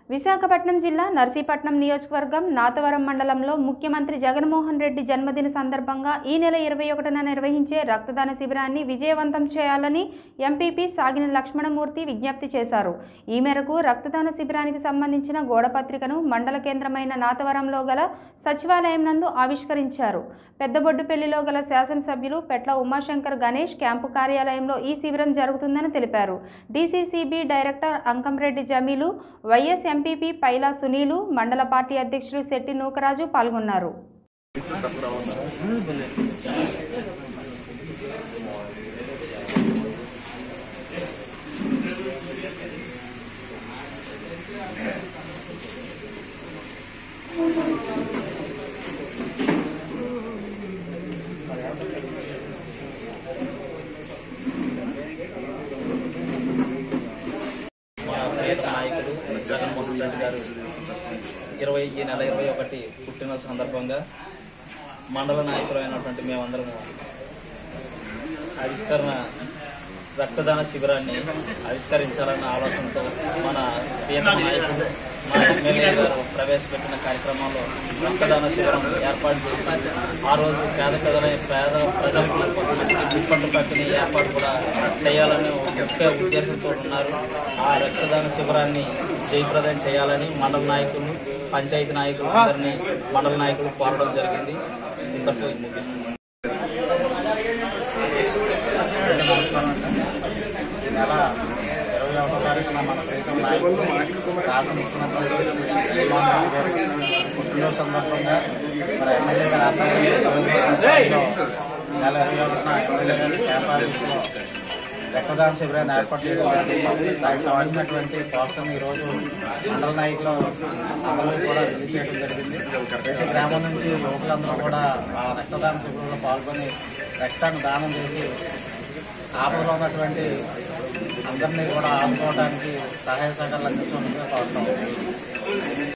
విశాఖపట్నం జిల్లా నర్సీపట్నం నియోజకవర్గం నాతవరం మండలంలో ముఖ్యమంత్రి జగన్మోహన్ రెడ్డి జన్మదిన సందర్భంగా ఈ నెల ఇరవై ఒకటిన నిర్వహించే రక్తదాన శిబిరాన్ని విజయవంతం చేయాలని ఎంపీపీ సాగిన లక్ష్మణమూర్తి విజ్ఞప్తి చేశారు ఈ మేరకు రక్తదాన శిబిరానికి సంబంధించిన గోడపత్రికను మండల కేంద్రమైన నాతవరంలో గల సచివాలయం నందు ఆవిష్కరించారు పెద్దబొడ్డుపల్లిలో గల శాసనసభ్యులు పెట్ల ఉమాశంకర్ గణేష్ క్యాంపు కార్యాలయంలో ఈ శిబిరం జరుగుతుందని తెలిపారు డీసీసీబీ డైరెక్టర్ అంకంరెడ్డి జమీలు వైఎస్ ఎంపీపీ పైలా సునీలు మండల పార్టీ అధ్యక్షులు శెట్టి నూకరాజు పాల్గొన్నారు మా ప్రియత నాయకుడు జగన్మోహన్ రెడ్డి గారు ఇరవై ఈ నెల ఇరవై ఒకటి పుట్టిన సందర్భంగా మండల నాయకులైనటువంటి మేమందరము ఆవిష్కరణ రక్తదాన శిబిరాన్ని ఆవిష్కరించాలన్న ఆలోచనతో మన ప్రియత నాయకుడు మా ఎమ్మెల్యే గారు ప్రవేశపెట్టిన కార్యక్రమంలో రక్తదాన శిబిరం ఏర్పాటు చేసి ఆ రోజు పేద ప్రజల పేద ప్రజలకి దుప్పట్టు పక్కని ఏర్పాటు కూడా చేయాలని ఒక ముఖ్య ఉద్దేశంతో ఉన్నారు ఆ రక్తదాన శిబిరాన్ని జయప్రదం చేయాలని మండల నాయకులు పంచాయతీ నాయకులు అందరినీ మండల నాయకులు కోరడం జరిగింది ఇంతకు ముగిస్తుంది ఈ నెల ఇరవై ఒకటో తారీఖున మన ప్రీతం నాయకుడు రాష్ట్ర ముఖ్యమంత్రి జగన్మోహన్ రెడ్డి గారి పుట్టినరోజు సందర్భంగా మరి ఎమ్మెల్యే గారి ఆధ్వర్యంలో ఈ నెల ఇరవై ఒకటిన ఎమ్మెల్యే గారి శాపాలీలో రక్తదాన శిబిరాన్ని ఏర్పాటు చేయడం జరిగింది దానికి సంబంధించినటువంటి పోస్టర్ని ఈరోజు మండల నాయకులు అందరూ కూడా రిలీజ్ చేయడం జరిగింది ప్రతి గ్రామం నుంచి యువకులందరూ కూడా ఆ రక్తదాన శిబిరంలో పాల్గొని రక్తాన్ని దానం చేసి ఆపదలో ఉన్నటువంటి అందరినీ కూడా ఆదుకోవడానికి సహాయ సహకారాలు అందిస్తుందని కోరుతాం